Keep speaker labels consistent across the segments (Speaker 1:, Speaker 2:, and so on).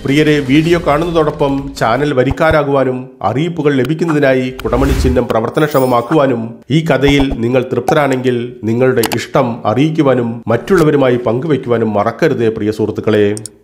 Speaker 1: പ്രിയരെ video കാണുന്നതോടൊപ്പം channel വരിക്കാരാകുവാനും അറിയിപ്പുകൾ ലഭിക്കുന്നതിനായി കുടമണി ചിഹ്നം പ്രവർത്തനക്ഷമമാക്കുവാനും ഈ കഥയിൽ നിങ്ങൾ തൃപ്തരാണെങ്കിൽ നിങ്ങളുടെ ഇഷ്ടം അറിയിക്കുവാനും മറ്റുള്ളവരുമായി പങ്കുവയ്ക്കുവാനും മറക്കരുത് പ്രിയ സുഹൃത്തുക്കളെ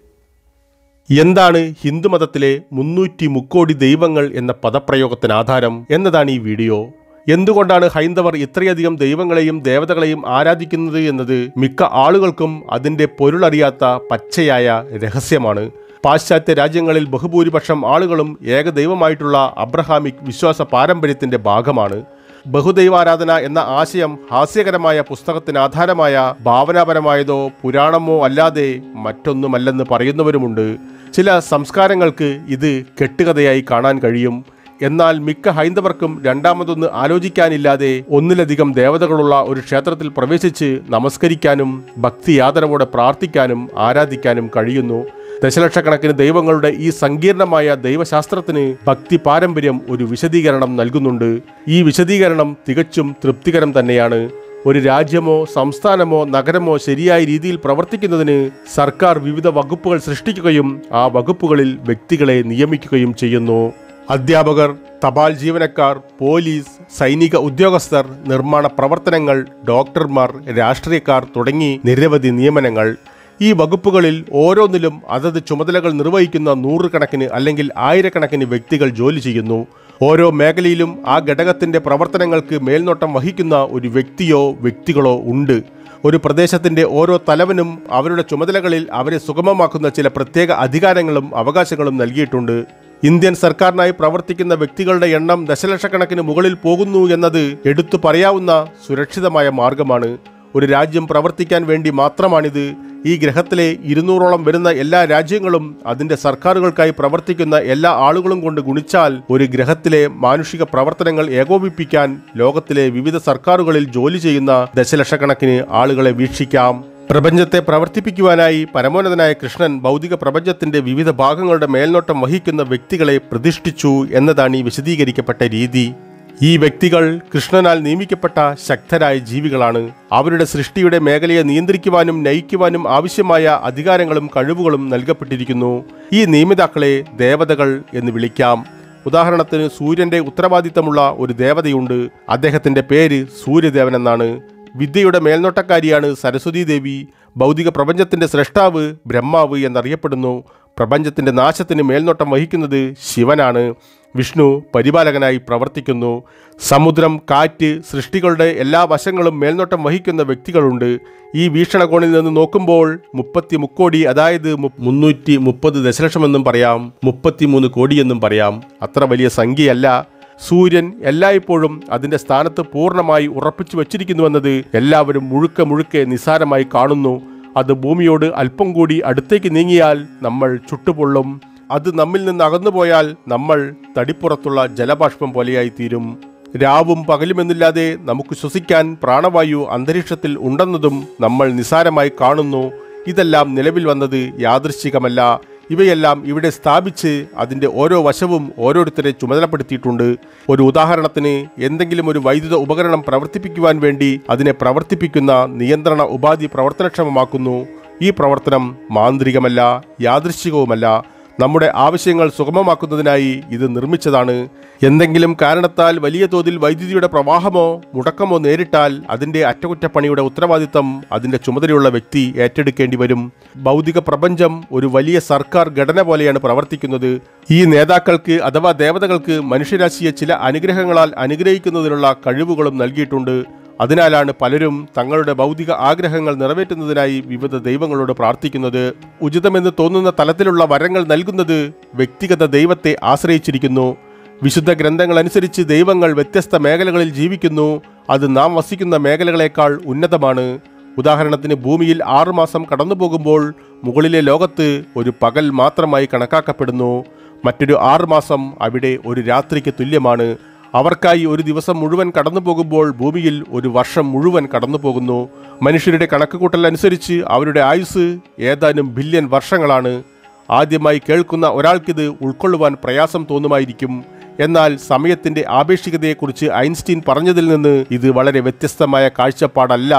Speaker 1: എന്താണ് ഹിന്ദുമതത്തിലെ മുന്നൂറ്റി മുക്കോടി ദൈവങ്ങൾ എന്ന പദപ്രയോഗത്തിന് ആധാരം എന്നതാണ് ഈ വീഡിയോ എന്തുകൊണ്ടാണ് ഹൈന്ദവർ ഇത്രയധികം ദൈവങ്ങളെയും ദേവതകളെയും ആരാധിക്കുന്നത് എന്നത് മിക്ക ആളുകൾക്കും അതിന്റെ പൊരുളറിയാത്ത പച്ചയായ രഹസ്യമാണ് പാശ്ചാത്യ രാജ്യങ്ങളിൽ ബഹുഭൂരിപക്ഷം ആളുകളും ഏകദൈവമായിട്ടുള്ള അബ്രഹാമിക് വിശ്വാസ പാരമ്പര്യത്തിന്റെ ഭാഗമാണ് ബഹുദൈവാരാധന എന്ന ആശയം ഹാസ്യകരമായ പുസ്തകത്തിന് ആധാരമായ ഭാവനാപരമായതോ പുരാണമോ അല്ലാതെ മറ്റൊന്നുമല്ലെന്ന് പറയുന്നവരുമുണ്ട് ചില സംസ്കാരങ്ങൾക്ക് ഇത് കെട്ടുകഥയായി കാണാൻ കഴിയും എന്നാൽ മിക്ക ഹൈന്ദവർക്കും രണ്ടാമതൊന്ന് ആലോചിക്കാനില്ലാതെ ഒന്നിലധികം ദേവതകളുള്ള ഒരു ക്ഷേത്രത്തിൽ പ്രവേശിച്ച് നമസ്കരിക്കാനും ഭക്തി ആദരവോടെ പ്രാർത്ഥിക്കാനും ആരാധിക്കാനും കഴിയുന്നു ദശലക്ഷക്കണക്കിന് ദൈവങ്ങളുടെ ഈ സങ്കീർണമായ ദൈവശാസ്ത്രത്തിന് ഭക്തി പാരമ്പര്യം ഒരു വിശദീകരണം നൽകുന്നുണ്ട് ഈ വിശദീകരണം തികച്ചും തൃപ്തികരം തന്നെയാണ് ഒരു രാജ്യമോ സംസ്ഥാനമോ നഗരമോ ശരിയായ രീതിയിൽ പ്രവർത്തിക്കുന്നതിന് സർക്കാർ വിവിധ വകുപ്പുകൾ സൃഷ്ടിക്കുകയും ആ വകുപ്പുകളിൽ വ്യക്തികളെ നിയമിക്കുകയും ചെയ്യുന്നു അധ്യാപകർ തപാൽ ജീവനക്കാർ പോലീസ് സൈനിക ഉദ്യോഗസ്ഥർ നിർമ്മാണ പ്രവർത്തനങ്ങൾ ഡോക്ടർമാർ രാഷ്ട്രീയക്കാർ തുടങ്ങി നിരവധി നിയമനങ്ങൾ ഈ വകുപ്പുകളിൽ ഓരോന്നിലും അതത് ചുമതലകൾ നിർവഹിക്കുന്ന നൂറുകണക്കിന് അല്ലെങ്കിൽ ആയിരക്കണക്കിന് വ്യക്തികൾ ജോലി ചെയ്യുന്നു ഓരോ മേഖലയിലും ആ ഘടകത്തിന്റെ പ്രവർത്തനങ്ങൾക്ക് മേൽനോട്ടം വഹിക്കുന്ന ഒരു വ്യക്തിയോ വ്യക്തികളോ ഉണ്ട് ഒരു പ്രദേശത്തിന്റെ ഓരോ തലവനും അവരുടെ ചുമതലകളിൽ അവരെ സുഗമമാക്കുന്ന ചില പ്രത്യേക അധികാരങ്ങളും അവകാശങ്ങളും നൽകിയിട്ടുണ്ട് ഇന്ത്യൻ സർക്കാരിനായി പ്രവർത്തിക്കുന്ന വ്യക്തികളുടെ എണ്ണം ദശലക്ഷക്കണക്കിന് മുകളിൽ പോകുന്നു എന്നത് എടുത്തു പറയാവുന്ന സുരക്ഷിതമായ മാർഗമാണ് ഒരു രാജ്യം പ്രവർത്തിക്കാൻ വേണ്ടി മാത്രമാണിത് ഈ ഗ്രഹത്തിലെ ഇരുന്നൂറോളം വരുന്ന എല്ലാ രാജ്യങ്ങളും അതിന്റെ സർക്കാരുകൾക്കായി പ്രവർത്തിക്കുന്ന എല്ലാ ആളുകളും കൊണ്ട് ഗുണിച്ചാൽ ഒരു ഗ്രഹത്തിലെ മാനുഷിക പ്രവർത്തനങ്ങൾ ഏകോപിപ്പിക്കാൻ ലോകത്തിലെ വിവിധ സർക്കാരുകളിൽ ജോലി ചെയ്യുന്ന ദശലക്ഷക്കണക്കിന് ആളുകളെ വീക്ഷിക്കാം പ്രപഞ്ചത്തെ പ്രവർത്തിപ്പിക്കുവാനായി പരമോന്നതനായ കൃഷ്ണൻ ഭൗതിക പ്രപഞ്ചത്തിന്റെ വിവിധ ഭാഗങ്ങളുടെ മേൽനോട്ടം വഹിക്കുന്ന വ്യക്തികളെ പ്രതിഷ്ഠിച്ചു എന്നതാണ് ഈ വിശദീകരിക്കപ്പെട്ട രീതി ഈ വ്യക്തികൾ കൃഷ്ണനാൽ നിയമിക്കപ്പെട്ട ശക്തരായ ജീവികളാണ് അവരുടെ സൃഷ്ടിയുടെ മേഖലയെ നിയന്ത്രിക്കുവാനും നയിക്കുവാനും ആവശ്യമായ അധികാരങ്ങളും കഴിവുകളും നൽകപ്പെട്ടിരിക്കുന്നു ഈ നിയമിതാക്കളെ ദേവതകൾ എന്ന് വിളിക്കാം ഉദാഹരണത്തിന് സൂര്യന്റെ ഉത്തരവാദിത്തമുള്ള ഒരു ദേവതയുണ്ട് അദ്ദേഹത്തിന്റെ പേര് സൂര്യദേവൻ എന്നാണ് വിദ്യയുടെ മേൽനോട്ടക്കാരിയാണ് സരസ്വതി ദേവി ഭൗതിക പ്രപഞ്ചത്തിന്റെ സൃഷ്ടാവ് ബ്രഹ്മാവ് എന്നറിയപ്പെടുന്നു പ്രപഞ്ചത്തിന്റെ നാശത്തിന് മേൽനോട്ടം വഹിക്കുന്നത് ശിവനാണ് വിഷ്ണു പരിപാലകനായി പ്രവർത്തിക്കുന്നു സമുദ്രം കാറ്റ് സൃഷ്ടികളുടെ എല്ലാ വശങ്ങളും മേൽനോട്ടം വഹിക്കുന്ന വ്യക്തികളുണ്ട് ഈ വീക്ഷണകോണിൽ നിന്ന് നോക്കുമ്പോൾ മുപ്പത്തി മുക്കോടി അതായത് മു- മുന്നൂറ്റി മുപ്പത് ദശലക്ഷമെന്നും പറയാം മുപ്പത്തിമൂന്ന് കോടിയെന്നും പറയാം അത്ര വലിയ സംഖ്യയല്ല സൂര്യൻ എല്ലായ്പ്പോഴും അതിന്റെ സ്ഥാനത്ത് പൂർണ്ണമായി ഉറപ്പിച്ചു വച്ചിരിക്കുന്നുവെന്നത് എല്ലാവരും മുഴുക്ക മുഴുക്കെ നിസാരമായി കാണുന്നു അത് ഭൂമിയോട് അല്പം കൂടി അടുത്തേക്ക് നീങ്ങിയാൽ നമ്മൾ ചുട്ടുപൊള്ളും അത് നമ്മിൽ നിന്ന് അകന്നുപോയാൽ നമ്മൾ തടിപ്പുറത്തുള്ള ജലബാഷ്പം പോലെയായി തീരും രാവും പകലുമെന്നില്ലാതെ നമുക്ക് ശ്വസിക്കാൻ പ്രാണവായു അന്തരീക്ഷത്തിൽ ഉണ്ടെന്നതും നമ്മൾ നിസാരമായി കാണുന്നു ഇതെല്ലാം നിലവിൽ വന്നത് യാദൃശ്ചികമല്ല ഇവയെല്ലാം ഇവിടെ സ്ഥാപിച്ച് അതിന്റെ ഓരോ വശവും ഓരോരുത്തരെ ചുമതലപ്പെടുത്തിയിട്ടുണ്ട് ഒരു ഉദാഹരണത്തിന് എന്തെങ്കിലും ഒരു വൈദ്യുത ഉപകരണം പ്രവർത്തിപ്പിക്കുവാൻ വേണ്ടി അതിനെ പ്രവർത്തിപ്പിക്കുന്ന നിയന്ത്രണ ഉപാധി പ്രവർത്തനക്ഷമമാക്കുന്നു ഈ പ്രവർത്തനം മാന്ത്രികമല്ല യാദൃശ്ചികവുമല്ല നമ്മുടെ ആവശ്യങ്ങൾ സുഗമമാക്കുന്നതിനായി ഇത് നിർമ്മിച്ചതാണ് എന്തെങ്കിലും കാരണത്താൽ വലിയ തോതിൽ വൈദ്യുതിയുടെ പ്രവാഹമോ മുടക്കമോ നേരിട്ടാൽ അതിന്റെ അറ്റകുറ്റപ്പണിയുടെ ഉത്തരവാദിത്തം അതിന്റെ ചുമതലയുള്ള വ്യക്തി ഏറ്റെടുക്കേണ്ടി വരും ഭൗതിക പ്രപഞ്ചം ഒരു വലിയ സർക്കാർ ഘടന പോലെയാണ് പ്രവർത്തിക്കുന്നത് ഈ നേതാക്കൾക്ക് അഥവാ ദേവതകൾക്ക് മനുഷ്യരാശിയെ ചില അനുഗ്രഹങ്ങളാൽ അനുഗ്രഹിക്കുന്നതിനുള്ള കഴിവുകളും നൽകിയിട്ടുണ്ട് അതിനാലാണ് പലരും തങ്ങളുടെ ഭൗതിക ആഗ്രഹങ്ങൾ നിറവേറ്റുന്നതിനായി വിവിധ ദൈവങ്ങളോട് പ്രാർത്ഥിക്കുന്നത് ഉചിതമെന്ന് തോന്നുന്ന തലത്തിലുള്ള വരങ്ങൾ നൽകുന്നത് വ്യക്തിഗത ദൈവത്തെ ആശ്രയിച്ചിരിക്കുന്നു വിശുദ്ധ ഗ്രന്ഥങ്ങൾ അനുസരിച്ച് ദൈവങ്ങൾ വ്യത്യസ്ത മേഖലകളിൽ ജീവിക്കുന്നു അത് നാം വസിക്കുന്ന മേഖലകളെക്കാൾ ഉന്നതമാണ് ഉദാഹരണത്തിന് ഭൂമിയിൽ ആറുമാസം കടന്നുപോകുമ്പോൾ മുകളിലെ ലോകത്ത് ഒരു പകൽ മാത്രമായി കണക്കാക്കപ്പെടുന്നു മറ്റൊരു ആറുമാസം അവിടെ ഒരു രാത്രിക്ക് തുല്യമാണ് അവർക്കായി ഒരു ദിവസം മുഴുവൻ കടന്നു പോകുമ്പോൾ ഭൂമിയിൽ ഒരു വർഷം മുഴുവൻ കടന്നു പോകുന്നു മനുഷ്യരുടെ കണക്കുകൂട്ടൽ അനുസരിച്ച് അവരുടെ ആയുസ് ഏതാനും ബില്യൺ വർഷങ്ങളാണ് ആദ്യമായി കേൾക്കുന്ന ഒരാൾക്കിത് ഉൾക്കൊള്ളുവാൻ പ്രയാസം തോന്നുമായിരിക്കും എന്നാൽ സമയത്തിന്റെ ആപേക്ഷികതയെക്കുറിച്ച് ഐൻസ്റ്റീൻ പറഞ്ഞതിൽ നിന്ന് ഇത് വളരെ വ്യത്യസ്തമായ കാഴ്ചപ്പാടല്ല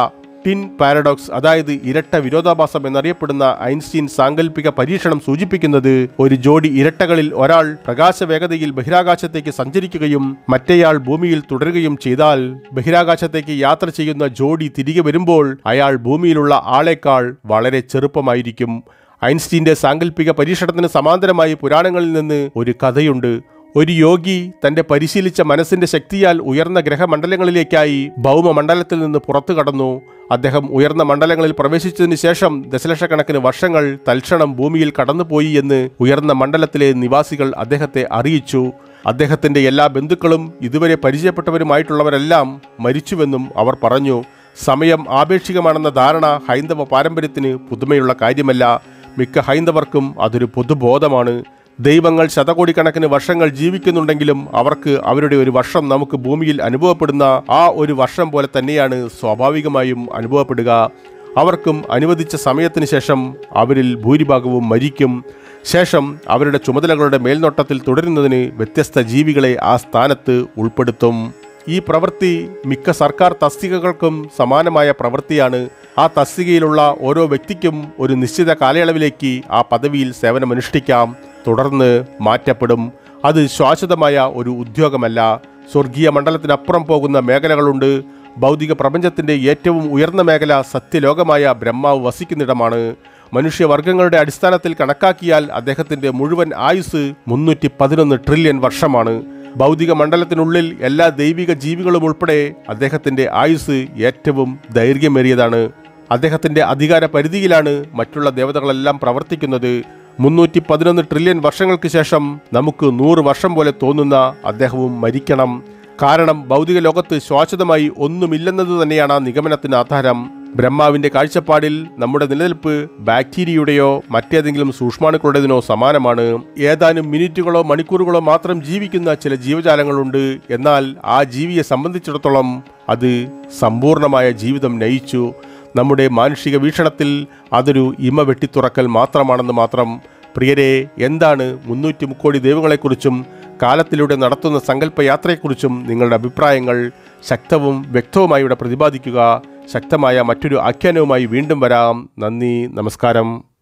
Speaker 1: ടിൻ പാരഡോക്സ് അതായത് ഇരട്ട വിരോധാഭാസം എന്നറിയപ്പെടുന്ന ഐൻസ്റ്റീൻ സാങ്കല്പിക പരീക്ഷണം സൂചിപ്പിക്കുന്നത് ഒരു ജോഡി ഇരട്ടകളിൽ ഒരാൾ പ്രകാശവേഗതയിൽ ബഹിരാകാശത്തേക്ക് സഞ്ചരിക്കുകയും മറ്റേയാൾ ഭൂമിയിൽ തുടരുകയും ചെയ്താൽ ബഹിരാകാശത്തേക്ക് യാത്ര ചെയ്യുന്ന ജോഡി തിരികെ വരുമ്പോൾ അയാൾ ഭൂമിയിലുള്ള ആളേക്കാൾ വളരെ ചെറുപ്പമായിരിക്കും ഐൻസ്റ്റീന്റെ സാങ്കല്പിക പരീക്ഷണത്തിന് സമാന്തരമായി പുരാണങ്ങളിൽ നിന്ന് ഒരു കഥയുണ്ട് ഒരു യോഗി തന്റെ പരിശീലിച്ച മനസ്സിന്റെ ശക്തിയാൽ ഉയർന്ന ഗ്രഹമണ്ഡലങ്ങളിലേക്കായി ഭൗമമണ്ഡലത്തിൽ നിന്ന് പുറത്തു കടന്നു അദ്ദേഹം ഉയർന്ന മണ്ഡലങ്ങളിൽ പ്രവേശിച്ചതിന് ശേഷം ദശലക്ഷക്കണക്കിന് വർഷങ്ങൾ തൽക്ഷണം ഭൂമിയിൽ കടന്നുപോയി എന്ന് ഉയർന്ന മണ്ഡലത്തിലെ നിവാസികൾ അദ്ദേഹത്തെ അറിയിച്ചു അദ്ദേഹത്തിന്റെ എല്ലാ ബന്ധുക്കളും ഇതുവരെ പരിചയപ്പെട്ടവരുമായിട്ടുള്ളവരെല്ലാം മരിച്ചുവെന്നും അവർ പറഞ്ഞു സമയം ആപേക്ഷികമാണെന്ന ധാരണ ഹൈന്ദവ പാരമ്പര്യത്തിന് പുതുമയുള്ള കാര്യമല്ല മിക്ക ഹൈന്ദവർക്കും അതൊരു പൊതുബോധമാണ് ദൈവങ്ങൾ ശതകോടിക്കണക്കിന് വർഷങ്ങൾ ജീവിക്കുന്നുണ്ടെങ്കിലും അവർക്ക് അവരുടെ ഒരു വർഷം നമുക്ക് ഭൂമിയിൽ അനുഭവപ്പെടുന്ന ആ ഒരു വർഷം പോലെ തന്നെയാണ് സ്വാഭാവികമായും അനുഭവപ്പെടുക അവർക്കും അനുവദിച്ച സമയത്തിന് ശേഷം അവരിൽ ഭൂരിഭാഗവും മരിക്കും ശേഷം അവരുടെ ചുമതലകളുടെ മേൽനോട്ടത്തിൽ തുടരുന്നതിന് വ്യത്യസ്ത ജീവികളെ ആ സ്ഥാനത്ത് ഉൾപ്പെടുത്തും ഈ പ്രവൃത്തി മിക്ക സർക്കാർ തസ്തികകൾക്കും സമാനമായ പ്രവൃത്തിയാണ് ആ തസ്തികയിലുള്ള ഓരോ വ്യക്തിക്കും ഒരു നിശ്ചിത കാലയളവിലേക്ക് ആ പദവിയിൽ സേവനമനുഷ്ഠിക്കാം തുടർന്ന് മാറ്റപ്പെടും അത് ശാശ്വതമായ ഒരു ഉദ്യോഗമല്ല സ്വർഗീയ മണ്ഡലത്തിനപ്പുറം പോകുന്ന മേഖലകളുണ്ട് ഭൗതിക പ്രപഞ്ചത്തിന്റെ ഏറ്റവും ഉയർന്ന മേഖല സത്യലോകമായ ബ്രഹ്മാവ് വസിക്കുന്നിടമാണ് മനുഷ്യവർഗങ്ങളുടെ അടിസ്ഥാനത്തിൽ കണക്കാക്കിയാൽ അദ്ദേഹത്തിന്റെ മുഴുവൻ ആയുസ് മുന്നൂറ്റി പതിനൊന്ന് ട്രില്യൺ വർഷമാണ് ഭൗതിക മണ്ഡലത്തിനുള്ളിൽ എല്ലാ ദൈവിക ജീവികളും ഉൾപ്പെടെ അദ്ദേഹത്തിന്റെ ആയുസ് ഏറ്റവും ദൈർഘ്യമേറിയതാണ് അദ്ദേഹത്തിന്റെ അധികാര പരിധിയിലാണ് മറ്റുള്ള ദേവതകളെല്ലാം പ്രവർത്തിക്കുന്നത് മുന്നൂറ്റി പതിനൊന്ന് ട്രില്യൺ വർഷങ്ങൾക്ക് ശേഷം നമുക്ക് നൂറ് വർഷം പോലെ തോന്നുന്ന അദ്ദേഹവും മരിക്കണം കാരണം ഭൗതിക ലോകത്ത് ശാശ്വതമായി ഒന്നുമില്ലെന്നത് തന്നെയാണ് ആ നിഗമനത്തിന് ആധാരം ബ്രഹ്മാവിന്റെ കാഴ്ചപ്പാടിൽ നമ്മുടെ നിലനിൽപ്പ് ബാക്ടീരിയയുടെയോ മറ്റേതെങ്കിലും സൂക്ഷ്മാണുക്കളുടേതിനോ സമാനമാണ് ഏതാനും മിനിറ്റുകളോ മണിക്കൂറുകളോ മാത്രം ജീവിക്കുന്ന ചില ജീവജാലങ്ങളുണ്ട് എന്നാൽ ആ ജീവിയെ സംബന്ധിച്ചിടത്തോളം അത് സമ്പൂർണമായ ജീവിതം നയിച്ചു നമ്മുടെ മാനുഷിക വീക്ഷണത്തിൽ അതൊരു ഇമ വെട്ടിത്തുറക്കൽ മാത്രമാണെന്ന് മാത്രം പ്രിയരെ എന്താണ് മുന്നൂറ്റി മുക്കോടി ദൈവങ്ങളെക്കുറിച്ചും കാലത്തിലൂടെ നടത്തുന്ന സങ്കല്പയാത്രയെക്കുറിച്ചും നിങ്ങളുടെ അഭിപ്രായങ്ങൾ ശക്തവും വ്യക്തവുമായി ഇവിടെ പ്രതിപാദിക്കുക ശക്തമായ മറ്റൊരു ആഖ്യാനവുമായി വീണ്ടും വരാം നന്ദി നമസ്കാരം